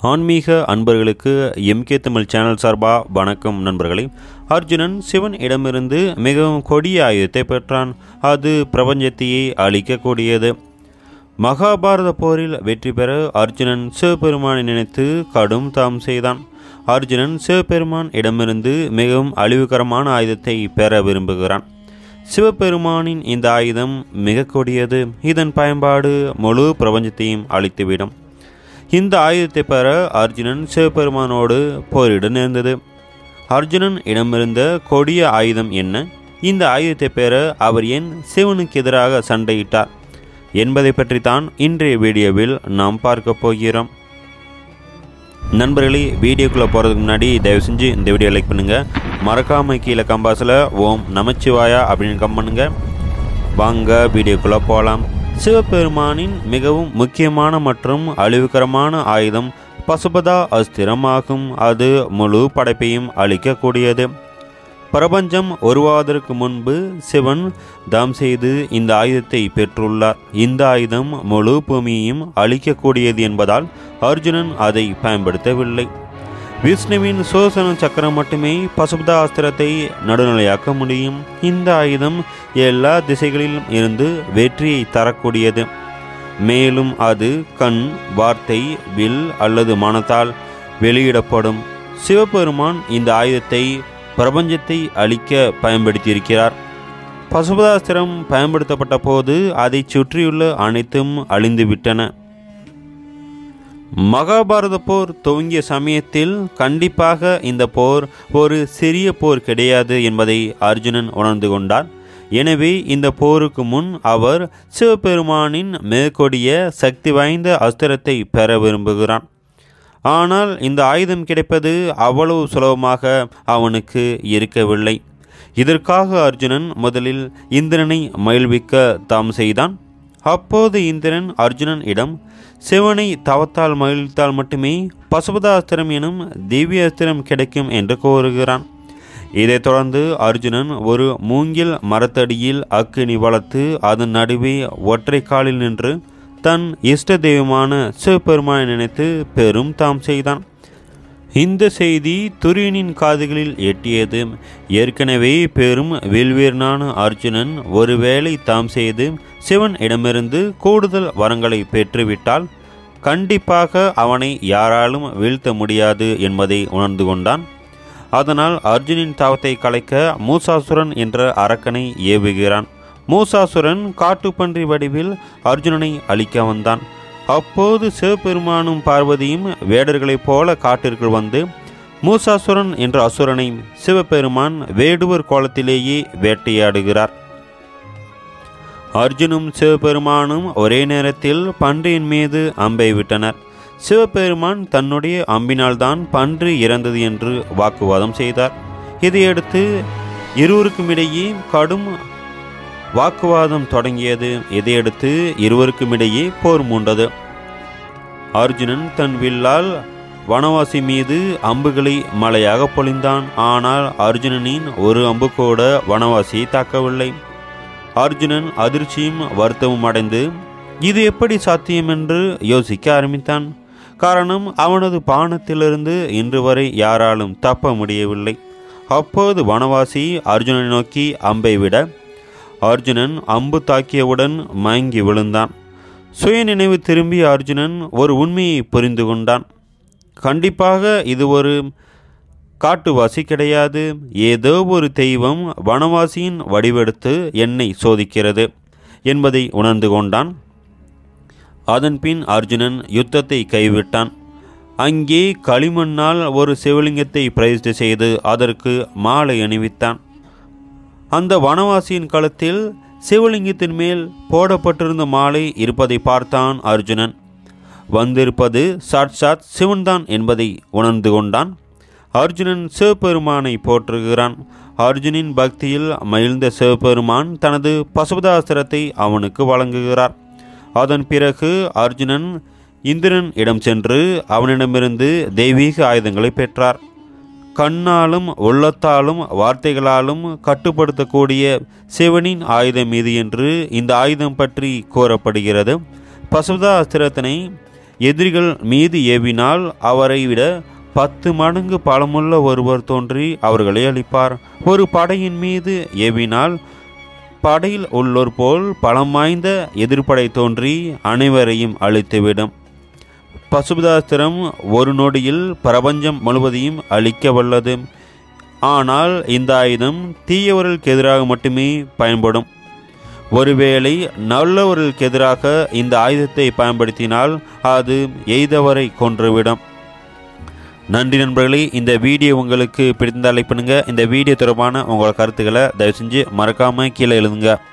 ஆன்மீக அன்பர்களுக்கு MK Tamil channel சார்பா வணக்கம் நண்பர்களே அர்ஜுனன் சிவன் இடமிருந்து மிகவும் கொடிய ஆயுதத்தை பெற்றான் அது பிரபஞ்சத்தையே அழிக்கக்கூடியது மகாபாரத போரில் வெற்றி பெற அர்ஜுனன் சிவபெருமானை நினைத்து கடும் தாம் செய்தான் அர்ஜுனன் சிவபெருமான் இடமிருந்து மிகவும் அழிவுகரமான ஆயுதத்தை பெற விரும்புகிறான் சிவபெருமானின் இந்த ஆயுதம் மிக கொடியது இதன் பயன்பாடு முழு பிரபஞ்சத்தையும் அழித்துவிடும் இந்த ஆயுதத்தை பெற அர்ஜுனன் சிவபெருமானோடு போரிட நேர்ந்தது அர்ஜுனன் இடமிருந்த கொடிய ஆயுதம் என்ன இந்த ஆயுதத்தை பெற அவர் ஏன் சிவனுக்கு எதிராக சண்டையிட்டார் என்பதை பற்றித்தான் இன்றைய வீடியோவில் நாம் பார்க்க போகிறோம் நண்பர்களே வீடியோக்குள்ளே போகிறதுக்கு முன்னாடி தயவு செஞ்சு இந்த வீடியோ லைக் பண்ணுங்கள் மறக்காமல் கீழே கம்பாஸில் ஓம் நமச்சிவாயா அப்படின்னு கம் பண்ணுங்க வாங்க வீடியோக்குள்ளே போகலாம் சிவபெருமானின் மிகவும் முக்கியமான மற்றும் அழிவுகரமான ஆயுதம் பசுபதா அஸ்திரம் ஆகும் அது முழு படைப்பையும் அழிக்கக்கூடியது பிரபஞ்சம் உருவாவதற்கு முன்பு சிவன் தாம் செய்து இந்த ஆயுதத்தை பெற்றுள்ளார் இந்த ஆயுதம் முழு பூமியையும் அழிக்கக்கூடியது என்பதால் அர்ஜுனன் அதை பயன்படுத்தவில்லை விஷ்ணுவின் சோசன சக்கரம் மட்டுமே பசுபதா அஸ்திரத்தை நடுநிலையாக்க முடியும் இந்த ஆயுதம் எல்லா திசைகளிலும் இருந்து வெற்றியை தரக்கூடியது மேலும் அது கண் வார்த்தை வில் அல்லது மனத்தால் வெளியிடப்படும் சிவபெருமான் இந்த ஆயுதத்தை பிரபஞ்சத்தை அழிக்க பயன்படுத்தியிருக்கிறார் பசுபதாஸ்திரம் பயன்படுத்தப்பட்ட போது அதைச் சுற்றியுள்ள அனைத்தும் அழிந்துவிட்டன மகாபாரத போர் துவங்கிய சமயத்தில் கண்டிப்பாக இந்த போர் ஒரு சிறிய போர் கிடையாது என்பதை அர்ஜுனன் உணர்ந்து கொண்டார் எனவே இந்த போருக்கு முன் அவர் சிவபெருமானின் மேற்கொடிய சக்தி வாய்ந்த அஸ்திரத்தை பெற விரும்புகிறான் ஆனால் இந்த ஆயுதம் கிடைப்பது அவ்வளவு சுலபமாக அவனுக்கு இருக்கவில்லை இதற்காக அர்ஜுனன் முதலில் இந்திரனை மகிழ்விக்க தாம் செய்தான் அப்போது இந்திரன் அர்ஜுனன் இடம் சிவனை தவத்தால் மகிழ்த்தால் மட்டுமே பசுபதாஸ்திரம் எனும் திவ்ய அஸ்திரம் கிடைக்கும் என்று கோருகிறான் இதைத் தொடர்ந்து அர்ஜுனன் ஒரு மூங்கில் மரத்தடியில் அக்கினி வளர்த்து அதன் நடுவே ஒற்றை காலில் நின்று தன் இஷ்ட தெய்வமான சிவபெருமானை நினைத்து பெரும் தாம் செய்தான் இந்த செய்தி துரியனின் காதுகளில் எட்டியது ஏற்கனவே பெரும் வேல்வீரனான அர்ஜுனன் ஒருவேளை தாம் செய்து சிவன் இடமிருந்து கூடுதல் வரங்களை பெற்றுவிட்டால் கண்டிப்பாக அவனை யாராலும் வீழ்த்த முடியாது என்பதை உணர்ந்து கொண்டான் அதனால் அர்ஜுனின் தாவத்தை கலைக்க மூசாசுரன் என்ற அரக்கனை ஏவுகிறான் மூசாசுரன் காட்டுப்பன்றி வடிவில் அர்ஜுனனை அழிக்க வந்தான் அப்போது சிவபெருமானும் பார்வதியும் வேடர்களைப் போல காட்டிற்குள் வந்து மூசாசுரன் என்ற அசுரனை சிவபெருமான் வேடுவர் கோலத்திலேயே வேட்டையாடுகிறார் அர்ஜுனும் சிவபெருமானும் ஒரே நேரத்தில் பன்றியின் மீது அம்பை விட்டனர் சிவபெருமான் தன்னுடைய அம்பினால்தான் பன்றி இறந்தது என்று வாக்குவாதம் செய்தார் இதையடுத்து இருவருக்கும் இடையே கடும் வாக்குவாதம் தொடங்கியது இதையடுத்து இருவருக்கும் இடையே போர் மூண்டது அர்ஜுனன் தன் வில்லால் வனவாசி மீது அம்புகளை மழையாக பொழிந்தான் ஆனால் அர்ஜுனனின் ஒரு அம்பு கூட வனவாசியை தாக்கவில்லை அர்ஜுனன் அதிர்ச்சியும் வருத்தமும் அடைந்து இது எப்படி சாத்தியம் என்று யோசிக்க ஆரம்பித்தான் காரணம் அவனது பானத்திலிருந்து இன்று வரை யாராலும் தப்ப முடியவில்லை அப்போது வனவாசி அர்ஜுனனை நோக்கி அம்பை விட அர்ஜுனன் அம்பு தாக்கியவுடன் மயங்கி விழுந்தான் சுயநினைவு திரும்பிய அர்ஜுனன் ஒரு உண்மையை புரிந்து கொண்டான் கண்டிப்பாக இது ஒரு காட்டுவாசி கிடையாது ஏதோ ஒரு தெய்வம் வனவாசியின் வடிவெடுத்து என்னை சோதிக்கிறது என்பதை உணர்ந்து கொண்டான் அதன்பின் அர்ஜுனன் யுத்தத்தை கைவிட்டான் அங்கே களிமண்ணால் ஒரு சிவலிங்கத்தை பிரதிஷ்டை செய்து அதற்கு மாலை அணிவித்தான் அந்த வனவாசியின் கழுத்தில் சிவலிங்கத்தின் மேல் போடப்பட்டிருந்த மாலை இருப்பதை பார்த்தான் அர்ஜுனன் வந்திருப்பது சாட்சாத் சிவன்தான் என்பதை உணர்ந்து கொண்டான் அர்ஜுனன் சிவபெருமானை போற்றுகிறான் அர்ஜுனின் பக்தியில் மகிழ்ந்த சிவபெருமான் தனது பசுபதாஸ்திரத்தை அவனுக்கு வழங்குகிறார் அதன் பிறகு அர்ஜுனன் இந்திரன் இடம் சென்று அவனிடமிருந்து தெய்வீக ஆயுதங்களை பெற்றார் கண்ணாலும் உள்ளத்தாலும் வார்த்தைகளாலும் கட்டுப்படுத்தக்கூடிய சிவனின் ஆயுதம் இது என்று இந்த ஆயுதம் பற்றி கூறப்படுகிறது பசுதா அஸ்திரத்தினை எதிரிகள் மீது ஏவினால் அவரை விட பத்து மடங்கு பலமுள்ள ஒருவர் தோன்றி அவர்களை அழிப்பார் ஒரு படையின் மீது ஏவினால் படையில் உள்ளோர் போல் பலம் வாய்ந்த எதிர்ப்படை தோன்றி அனைவரையும் அழித்துவிடும் பசுபதாஸ்திரம் ஒரு நொடியில் பிரபஞ்சம் முழுவதையும் அழிக்க வல்லது ஆனால் இந்த ஆயுதம் தீயவர்களுக்கு எதிராக மட்டுமே பயன்படும் ஒருவேளை நல்லவர்களுக்கு எதிராக இந்த ஆயுதத்தை பயன்படுத்தினால் அது எய்தவரை கொன்றுவிடும் நன்றி நண்பர்களே இந்த வீடியோ உங்களுக்கு பிடித்திருந்தால் லைக் பண்ணுங்கள் இந்த வீடியோ தொடர்பான உங்களோட கருத்துக்களை தயவு செஞ்சு மறக்காமல் கீழே எழுதுங்க